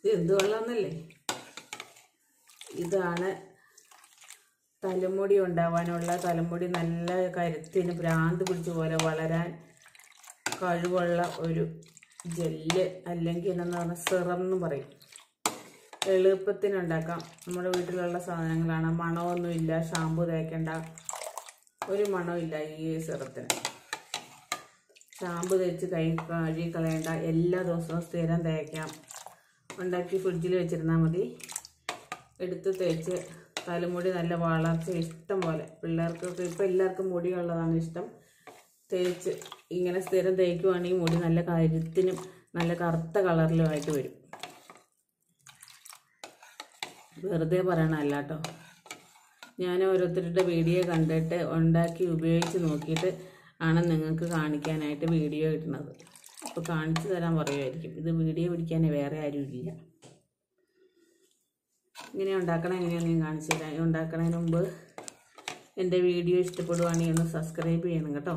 ഇത് എന്ത് വെള്ളമെന്നല്ലേ ഇതാണ് തലമുടി ഉണ്ടാവാനുള്ള തലമുടി നല്ല കരുത്തിന് ഭ്രാന്ത് പിടിച്ച പോലെ വളരാൻ കഴിവുള്ള ഒരു ജെല്ല് അല്ലെങ്കിൽ എന്നു പറഞ്ഞാൽ സിറം എന്ന് പറയും എളുപ്പത്തിന് ഉണ്ടാക്കാം നമ്മുടെ വീട്ടിലുള്ള സാധനങ്ങളാണ് മണമൊന്നുമില്ല ഷാമ്പു തേക്കേണ്ട ഒരു മണമില്ല ഈ സിറത്തിന് ഷാമ്പു തേച്ച് കൈ കഴുകി കളയേണ്ട എല്ലാ ദിവസവും സ്ഥിരം തേക്കാം ഉണ്ടാക്കി ഫ്രിഡ്ജിൽ വെച്ചിരുന്നാൽ മതി എടുത്ത് തേച്ച് തലമുടി നല്ല വളർച്ച ഇഷ്ടം പോലെ പിള്ളേർക്കൊക്കെ ഇപ്പം എല്ലാവർക്കും മുടിയുള്ളതാണ് ഇഷ്ടം തേച്ച് ഇങ്ങനെ സ്ഥിരം തേക്കുവാണെങ്കിൽ മുടി നല്ല കരുത്തിനും നല്ല കറുത്ത കളറിലുമായിട്ട് വരും വെറുതെ പറയണല്ല കേട്ടോ ഞാൻ ഓരോരുത്തരുടെ വീഡിയോ കണ്ടിട്ട് ഉണ്ടാക്കി ഉപയോഗിച്ച് നോക്കിയിട്ട് ആണ് നിങ്ങൾക്ക് കാണിക്കാനായിട്ട് വീഡിയോ ഇടുന്നത് അപ്പോൾ കാണിച്ചു തരാൻ പറയുമായിരിക്കും ഇത് വീഡിയോ പിടിക്കാൻ വേറെ ആരും ഇല്ല ഇങ്ങനെ ഉണ്ടാക്കണം എങ്ങനെയാണെന്ന് ഞാൻ കാണിച്ചു തരാം ഉണ്ടാക്കണതിന് മുമ്പ് എൻ്റെ വീഡിയോ ഇഷ്ടപ്പെടുവാണെങ്കിൽ ഒന്ന് സബ്സ്ക്രൈബ് ചെയ്യണം കേട്ടോ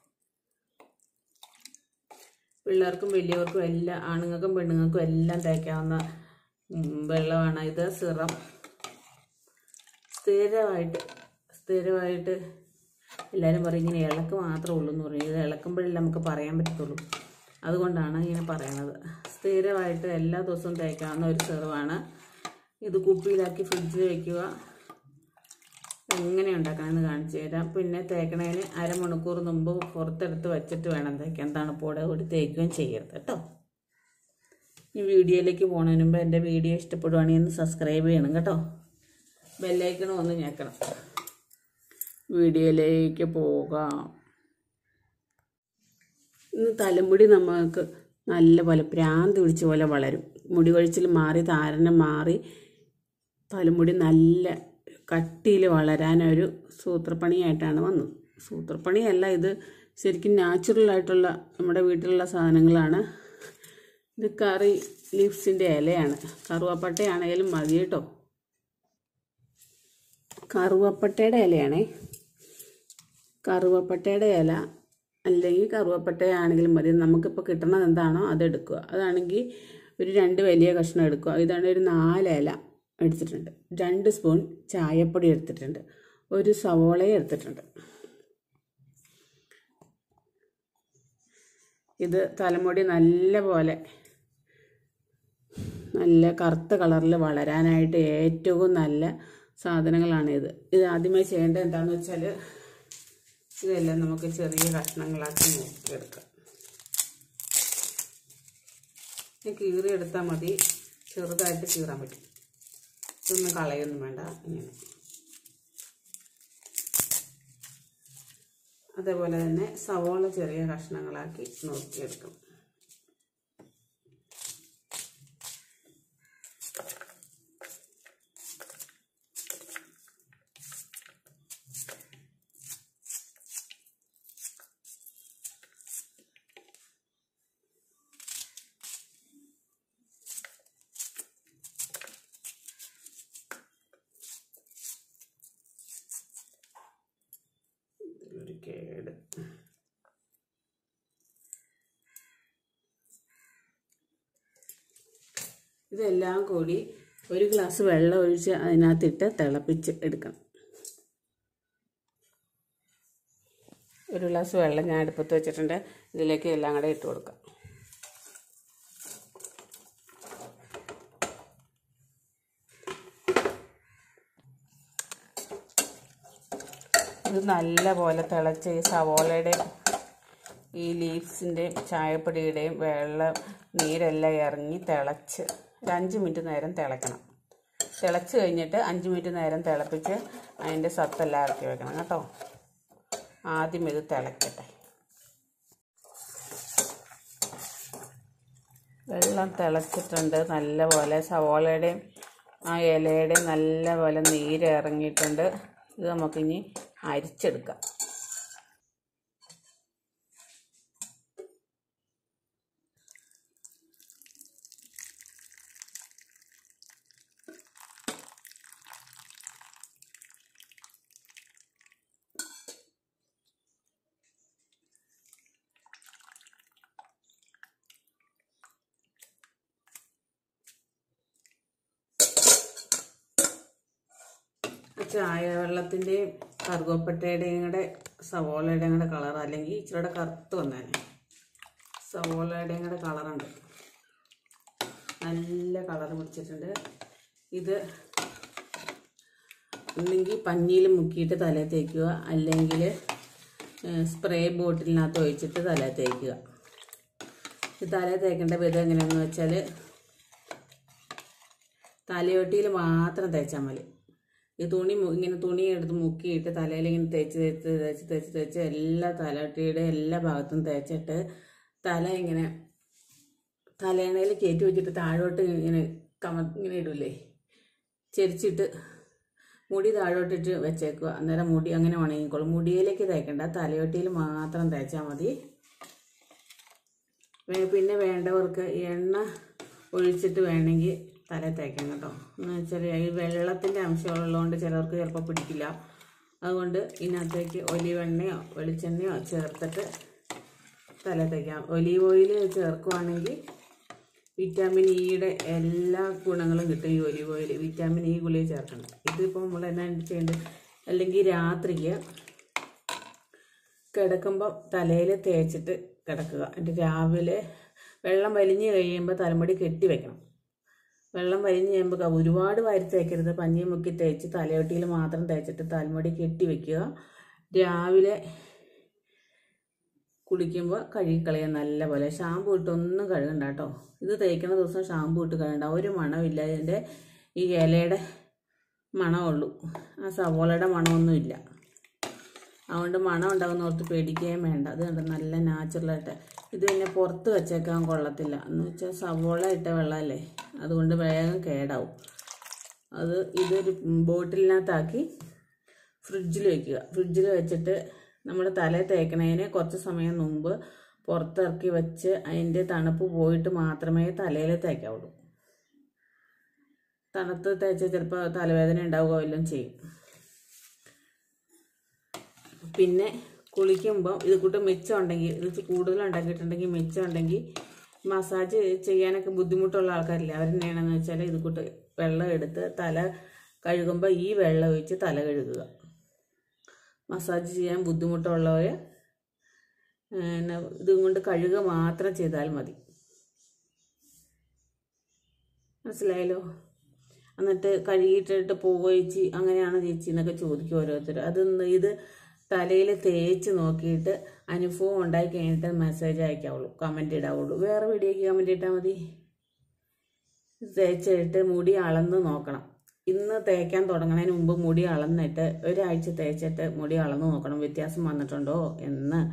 പിള്ളേർക്കും വലിയവർക്കും എല്ലാം ആണുങ്ങൾക്കും പെണ്ണുങ്ങൾക്കും എല്ലാം തേക്കാവുന്ന ഉം, വെള്ളമാണ് ഇത് സിറം സ്ഥിരമായിട്ട് സ്ഥിരമായിട്ട് എല്ലാവരും പറയും ഇങ്ങനെ ഇളക്ക് മാത്രമേ ഉള്ളൂ എന്ന് പറയും ഇത് ഇളക്കുമ്പോഴല്ലേ നമുക്ക് പറയാൻ പറ്റത്തുള്ളൂ അതുകൊണ്ടാണ് ഇങ്ങനെ പറയണത് സ്ഥിരമായിട്ട് എല്ലാ ദിവസവും തേക്കാവുന്ന ഒരു സിറമാണ് ഇത് കുപ്പിയിലാക്കി ഫ്രിഡ്ജിൽ വയ്ക്കുക എങ്ങനെ ഉണ്ടാക്കണമെന്ന് കാണിച്ചു തരാം പിന്നെ തേക്കണതിന് അരമണിക്കൂർ മുമ്പ് പുറത്തെടുത്ത് വെച്ചിട്ട് വേണം തേക്കാൻ തണുപ്പോടെ കൂടി തേക്കുകയും ചെയ്യരുത് കേട്ടോ ഈ വീഡിയോയിലേക്ക് പോകുന്നതിന് മുമ്പ് എൻ്റെ വീഡിയോ ഇഷ്ടപ്പെടുവാണെങ്കിൽ ഒന്ന് സബ്സ്ക്രൈബ് ചെയ്യണം കേട്ടോ ബെല്ലൈക്കണും ഒന്ന് ഞെക്കണം വീഡിയോയിലേക്ക് പോകാം ഇന്ന് തലമുടി നമുക്ക് നല്ല പോലെ പ്രാന്ത് പിടിച്ച പോലെ വളരും മുടി കൊഴിച്ചിൽ മാറി താരനം മാറി തലമുടി നല്ല കട്ടിയിൽ വളരാനൊരു സൂത്രപ്പണിയായിട്ടാണ് വന്നത് സൂത്രപ്പണിയല്ല ഇത് ശരിക്കും നാച്ചുറലായിട്ടുള്ള നമ്മുടെ വീട്ടിലുള്ള സാധനങ്ങളാണ് ഇത് കറി ലീവ്സിൻ്റെ ഇലയാണ് കറുവപ്പട്ടയാണേലും മതി കേട്ടോ കറുവപ്പട്ടയുടെ ഇലയാണേ കറുവപ്പട്ടയുടെ ഇല അല്ലെങ്കിൽ കറുവപ്പട്ടയാണെങ്കിലും മതി നമുക്കിപ്പോൾ കിട്ടണത് എന്താണോ അതെടുക്കുക അതാണെങ്കിൽ ഒരു രണ്ട് വലിയ കഷ്ണം എടുക്കുക ഇതാണ് ഒരു നാല് ഇല എടുത്തിട്ടുണ്ട് രണ്ട് സ്പൂൺ ചായപ്പൊടി എടുത്തിട്ടുണ്ട് ഒരു സവോളയും എടുത്തിട്ടുണ്ട് ഇത് തലമുടി നല്ല പോലെ നല്ല കറുത്ത കളറിൽ വളരാനായിട്ട് ഏറ്റവും നല്ല സാധനങ്ങളാണ് ഇത് ഇത് ആദ്യമായി ചെയ്യേണ്ടത് എന്താണെന്ന് വെച്ചാൽ ഇതെല്ലാം നമുക്ക് ചെറിയ കഷ്ണങ്ങളാക്കി നോക്കിയെടുക്കാം ഇത് കീറിയെടുത്താൽ മതി ചെറുതായിട്ട് കീറാൻ പറ്റും ഇതൊന്നും കളയൊന്നും വേണ്ട ഇങ്ങനെ അതേപോലെ തന്നെ സവോള ചെറിയ കഷ്ണങ്ങളാക്കി നോക്കിയെടുക്കും ഒരു കേട് ഇതെല്ലാം കൂടി ഒരു ഗ്ലാസ് വെള്ളം ഒഴിച്ച് അതിനകത്തിട്ട് തിളപ്പിച്ച് എടുക്കണം ഒരു ഗ്ലാസ് വെള്ളം ഞാൻ അടുപ്പത്ത് വെച്ചിട്ടുണ്ട് ഇതിലേക്ക് എല്ലാം കൂടെ ഇട്ട് കൊടുക്കാം ഇത് നല്ല പോലെ തിളച്ച് ഈ സവോളയുടെയും ഈ ലീവ്സിൻ്റെയും ചായപ്പൊടിയുടെയും വെള്ളം നീരെല്ലാം ഇറങ്ങി തിളച്ച് ഒരു അഞ്ച് മിനിറ്റ് നേരം തിളയ്ക്കണം തിളച്ച് കഴിഞ്ഞിട്ട് അഞ്ച് മിനിറ്റ് നേരം തിളപ്പിച്ച് അതിൻ്റെ സത്തെല്ലാം ഇറക്കി വെക്കണം കേട്ടോ ആദ്യം ഇത് തിളക്കട്ടെ വെള്ളം തിളച്ചിട്ടുണ്ട് നല്ലപോലെ സവോളയുടെയും ആ ഇലയുടെയും നല്ലപോലെ നീര് ഇറങ്ങിയിട്ടുണ്ട് ഇത് നമുക്കിനി അരിച്ചെടുക്കാം ചായ വെള്ളത്തിൻ്റെയും കറുകപ്പട്ടയുടെയും കൂടെ സവോളയുടെയും കൂടെ കളർ അല്ലെങ്കിൽ ഇച്ചിരിയുടെ കറുത്ത് വന്നേനെ സവോളയുടെയും കൂടെ കളറുണ്ട് നല്ല കളർ പിടിച്ചിട്ടുണ്ട് ഇത് ഒന്നെങ്കിൽ പഞ്ഞിയിൽ മുക്കിയിട്ട് തലയിൽ തേക്കുക അല്ലെങ്കിൽ സ്പ്രേ ബോട്ടിലിനകത്ത് ഒഴിച്ചിട്ട് തലയിൽ തേക്കുക ഈ തലയിൽ തേക്കേണ്ട വിധം എങ്ങനെയാണെന്ന് വെച്ചാൽ തലയൊട്ടിയിൽ മാത്രം തേച്ചാൽ മതി ഈ തുണി മു- ഇങ്ങനെ തുണി എടുത്ത് മുക്കിയിട്ട് തലയിൽ ഇങ്ങനെ തേച്ച് തേച്ച് തേച്ച് തേച്ച് തേച്ച് എല്ലാ തലയൊട്ടിയുടെ എല്ലാ ഭാഗത്തും തേച്ചിട്ട് തല ഇങ്ങനെ തലേണയിൽ കയറ്റി വെച്ചിട്ട് താഴോട്ട് ഇങ്ങനെ കമ ഇങ്ങനെ ഇടൂലേ ചെരിച്ചിട്ട് മുടി താഴോട്ടിട്ട് വെച്ചേക്കുക അന്നേരം മുടി അങ്ങനെ ഉണങ്ങിക്കോളും മുടിയിലേക്ക് തേക്കണ്ട തലയൊട്ടിയിൽ മാത്രം തേച്ചാൽ മതി വേ- പിന്നെ വേണ്ടവർക്ക് എണ്ണ ഒഴിച്ചിട്ട് വേണമെങ്കിൽ തല തേക്കാം കേട്ടോ എന്ന് വെച്ചാൽ ഈ വെള്ളത്തിൻ്റെ അംശമുള്ളതുകൊണ്ട് ചിലർക്ക് ചിലപ്പോൾ പിടിക്കില്ല അതുകൊണ്ട് ഇതിനകത്തേക്ക് ഒലിവ് എണ്ണയോ വെളിച്ചെണ്ണയോ ചേർത്തിട്ട് തല തേക്കാം ഒലീവ് ഓയിൽ ചേർക്കുവാണെങ്കിൽ വിറ്റാമിൻ ഇയുടെ എല്ലാ ഗുണങ്ങളും കിട്ടും ഈ ഒലിവ് ഓയിൽ വിറ്റാമിൻ ഇ ഗുളിക ചേർക്കണം ഇതിപ്പോൾ നമ്മൾ എന്നാ ചെയ്യേണ്ടത് അല്ലെങ്കിൽ രാത്രിക്ക് കിടക്കുമ്പോൾ തലയിൽ തേച്ചിട്ട് കിടക്കുക എന്നിട്ട് രാവിലെ വെള്ളം വലിഞ്ഞ് കഴിയുമ്പോൾ തലമുടി കെട്ടി വെക്കണം വെള്ളം വലിഞ്ഞ് കഴിയുമ്പോൾ ഒരുപാട് വാരി തേക്കരുത് പഞ്ഞി മുക്കി തേച്ച് തലയൊട്ടിയിൽ മാത്രം തേച്ചിട്ട് തലമുടി കെട്ടി വെക്കുക രാവിലെ കുളിക്കുമ്പോൾ കഴുകിക്കളയാൻ നല്ല പോലെ ഷാമ്പു ഇട്ടൊന്നും കഴുകണ്ട കേട്ടോ ഇത് തേക്കുന്ന ദിവസം ഷാമ്പു ഇട്ട് കഴുകണ്ട ഒരു മണമില്ല ഇതിൻ്റെ ഈ ഇലയുടെ മണമുള്ളൂ ആ സവോളയുടെ മണമൊന്നുമില്ല അതുകൊണ്ട് മണം ഉണ്ടാകുന്ന ഓർത്ത് പേടിക്കുകയും വേണ്ട അത് കണ്ട് നല്ല നാച്ചുറലായിട്ട് ഇത് പിന്നെ പുറത്ത് വെച്ചേക്കാൻ കൊള്ളത്തില്ല എന്ന് വെച്ചാൽ സവോള ഇട്ട വെള്ളമല്ലേ അതുകൊണ്ട് വേഗം കേടാവും അത് ഇതൊരു ബോട്ടിലിനകത്താക്കി ഫ്രിഡ്ജിൽ വെക്കുക ഫ്രിഡ്ജിൽ വെച്ചിട്ട് നമ്മൾ തല തേക്കണതിന് കുറച്ച് സമയം മുമ്പ് പുറത്തിറക്കി വെച്ച് അതിൻ്റെ തണുപ്പ് പോയിട്ട് മാത്രമേ തലയിൽ തേക്കാവുള്ളൂ തണുത്ത് തേച്ചാൽ ചിലപ്പോൾ തലവേദന ഉണ്ടാവുകയോ എല്ലാം ചെയ്യും പിന്നെ കുളിക്കുമ്പോൾ ഇത് കൂട്ട് മിച്ചം ഉണ്ടെങ്കിൽ ഇത് ഇച്ചിരി കൂടുതൽ ഉണ്ടാക്കിയിട്ടുണ്ടെങ്കിൽ മിച്ചം ഉണ്ടെങ്കിൽ മസാജ് ചെയ്യാനൊക്കെ ബുദ്ധിമുട്ടുള്ള ആൾക്കാരില്ല അവരെന്നാണെന്ന് വെച്ചാൽ ഇത് കൂട്ട് വെള്ളം എടുത്ത് തല കഴുകുമ്പോൾ ഈ വെള്ളം ഒഴിച്ച് തല കഴുകുക മസാജ് ചെയ്യാൻ ബുദ്ധിമുട്ടുള്ളവർ പിന്നെ ഇതും കൊണ്ട് കഴുകുക മാത്രം ചെയ്താൽ മതി മനസ്സിലായല്ലോ എന്നിട്ട് കഴുകിയിട്ടിട്ട് പോയിച്ച് അങ്ങനെയാണ് ചേച്ചി എന്നൊക്കെ ചോദിക്കും ഓരോരുത്തർ അത് ഇത് തലയിൽ തേച്ച് നോക്കിയിട്ട് അനുഭവം ഉണ്ടായി കഴിഞ്ഞിട്ട് മെസ്സേജ് അയക്കാവുള്ളൂ കമൻറ്റ് ഇടാവുള്ളൂ വേറെ വീഡിയോക്ക് കമൻറ്റ് ഇട്ടാൽ മതി തേച്ചിട്ട് മുടി അളന്ന് നോക്കണം ഇന്ന് തേക്കാൻ തുടങ്ങുന്നതിന് മുമ്പ് മുടി അളന്നിട്ട് ഒരാഴ്ച തേച്ചിട്ട് മുടി അളന്ന് നോക്കണം വ്യത്യാസം വന്നിട്ടുണ്ടോ എന്ന്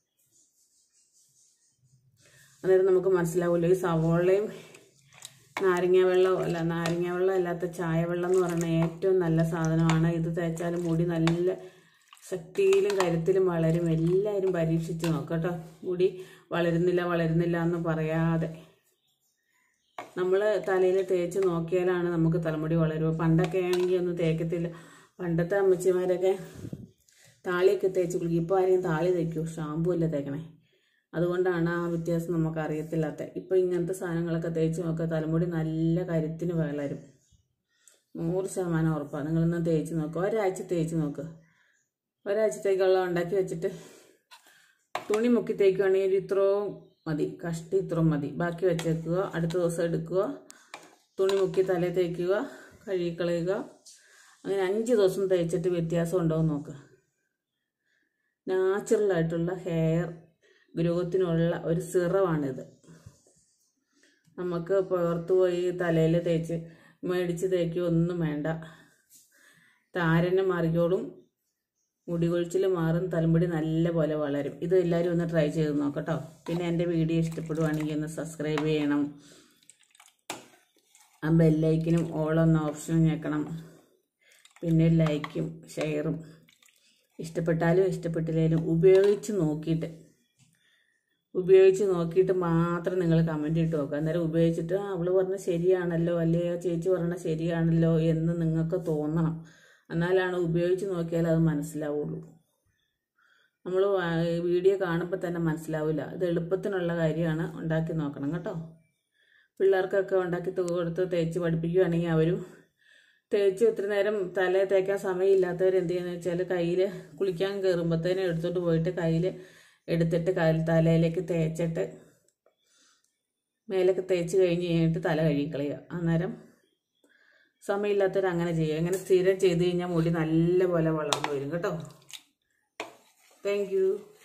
അന്നേരം നമുക്ക് മനസ്സിലാവുമല്ലോ ഈ സവോളയും നാരങ്ങ വെള്ളം അല്ല നാരങ്ങ വെള്ളം അല്ലാത്ത ചായ വെള്ളം എന്ന് പറയുന്നത് ഏറ്റവും നല്ല സാധനമാണ് ഇത് തേച്ചാൽ മുടി നല്ല ശക്തിയിലും കരുത്തിലും വളരും എല്ലാവരും പരീക്ഷിച്ച് നോക്കട്ടോ മുടി വളരുന്നില്ല വളരുന്നില്ല എന്ന് പറയാതെ നമ്മൾ തലയിൽ തേച്ച് നോക്കിയാലാണ് നമുക്ക് തലമുടി വളരുക പണ്ടൊക്കെ ആണെങ്കിൽ ഒന്നും തേക്കത്തില്ല പണ്ടത്തെ അമ്മച്ചിമാരൊക്കെ താളിയൊക്കെ തേച്ച് കുളിക്കും ഇപ്പോൾ ആരെയും താളി തേക്കൂ ഷാമ്പു അല്ലേ തേക്കണേ അതുകൊണ്ടാണ് ആ വ്യത്യാസം നമുക്ക് അറിയത്തില്ലാത്ത ഇപ്പോൾ ഇങ്ങനത്തെ സാധനങ്ങളൊക്കെ തേച്ച് നോക്കുക തലമുടി നല്ല കരുത്തിന് വളരും നൂറ് ശതമാനം ഉറപ്പാണ് നിങ്ങളിന്ന് തേച്ച് നോക്കുക ഒരാഴ്ച തേച്ച് നോക്കുക ഒരാഴ്ചത്തേക്കുള്ള ഉണ്ടാക്കി വെച്ചിട്ട് തുണി മുക്കി തേക്കുകയാണെങ്കിൽ ഒരു ഇത്രയും മതി കഷ്ടി ഇത്രയും മതി ബാക്കി വെച്ചേക്കുക അടുത്ത ദിവസം എടുക്കുക തുണി മുക്കി തലയിൽ തേക്കുക കഴുകിക്കളയുക അങ്ങനെ അഞ്ച് ദിവസം തേച്ചിട്ട് വ്യത്യാസം ഉണ്ടോ എന്ന് നോക്കുക നാച്ചുറൽ ആയിട്ടുള്ള ഹെയർ ഗ്രോത്തിനുള്ള ഒരു സിറമാണിത് നമുക്ക് പുറത്ത് പോയി തലയിൽ തേച്ച് മേടിച്ച് തേക്കുക ഒന്നും വേണ്ട താരനെ മാറിക്കോളും മുടി കൊഴിച്ചിൽ മാറും തലമുടി നല്ല പോലെ വളരും ഇത് എല്ലാവരും ഒന്ന് ട്രൈ ചെയ്ത് നോക്കട്ടോ പിന്നെ എൻ്റെ വീഡിയോ ഇഷ്ടപ്പെടുവാണെങ്കിൽ ഒന്ന് സബ്സ്ക്രൈബ് ചെയ്യണം ആ ബെല്ലൈക്കിനും ഓൾ എന്ന ഓപ്ഷനും ഞെക്കണം പിന്നെ ലൈക്കും ഷെയറും ഇഷ്ടപ്പെട്ടാലും ഇഷ്ടപ്പെട്ടില്ലെങ്കിലും ഉപയോഗിച്ച് നോക്കിയിട്ട് ഉപയോഗിച്ച് നോക്കിയിട്ട് മാത്രം നിങ്ങൾ കമൻറ്റ് ഇട്ട് നോക്കുക അന്നേരം ഉപയോഗിച്ചിട്ട് ആ അവൾ പറഞ്ഞ ശരിയാണല്ലോ അല്ലേ ആ ചേച്ചി പറഞ്ഞ ശരിയാണല്ലോ എന്ന് നിങ്ങൾക്ക് തോന്നണം എന്നാലാണ് ഉപയോഗിച്ച് നോക്കിയാൽ അത് മനസ്സിലാവുള്ളൂ നമ്മൾ വീഡിയോ കാണുമ്പോൾ തന്നെ മനസ്സിലാവില്ല ഇത് എളുപ്പത്തിനുള്ള കാര്യമാണ് ഉണ്ടാക്കി നോക്കണം കേട്ടോ പിള്ളേർക്കൊക്കെ ഉണ്ടാക്കി ത- കൊടുത്ത് തേച്ച് പഠിപ്പിക്കുകയാണെങ്കിൽ അവരും തേച്ച് ഒത്തിരി നേരം തല തേക്കാൻ സമയമില്ലാത്തവർ എന്ത് ചെയ്യുന്നത് വെച്ചാൽ കയ്യിൽ കുളിക്കാൻ കയറുമ്പോഴത്തേനും എടുത്തോണ്ട് പോയിട്ട് കയ്യിൽ എടുത്തിട്ട് കയ്യിൽ തലയിലേക്ക് തേച്ചിട്ട് മേലൊക്കെ തേച്ച് കഴിഞ്ഞ് കഴിഞ്ഞിട്ട് തല കഴുകിക്കളയുക അന്നേരം സമയമില്ലാത്തവർ അങ്ങനെ ചെയ്യുക അങ്ങനെ സ്ഥിരം ചെയ്ത് കഴിഞ്ഞാൽ മുടി നല്ലപോലെ വളർന്നു വരും കേട്ടോ താങ്ക് യു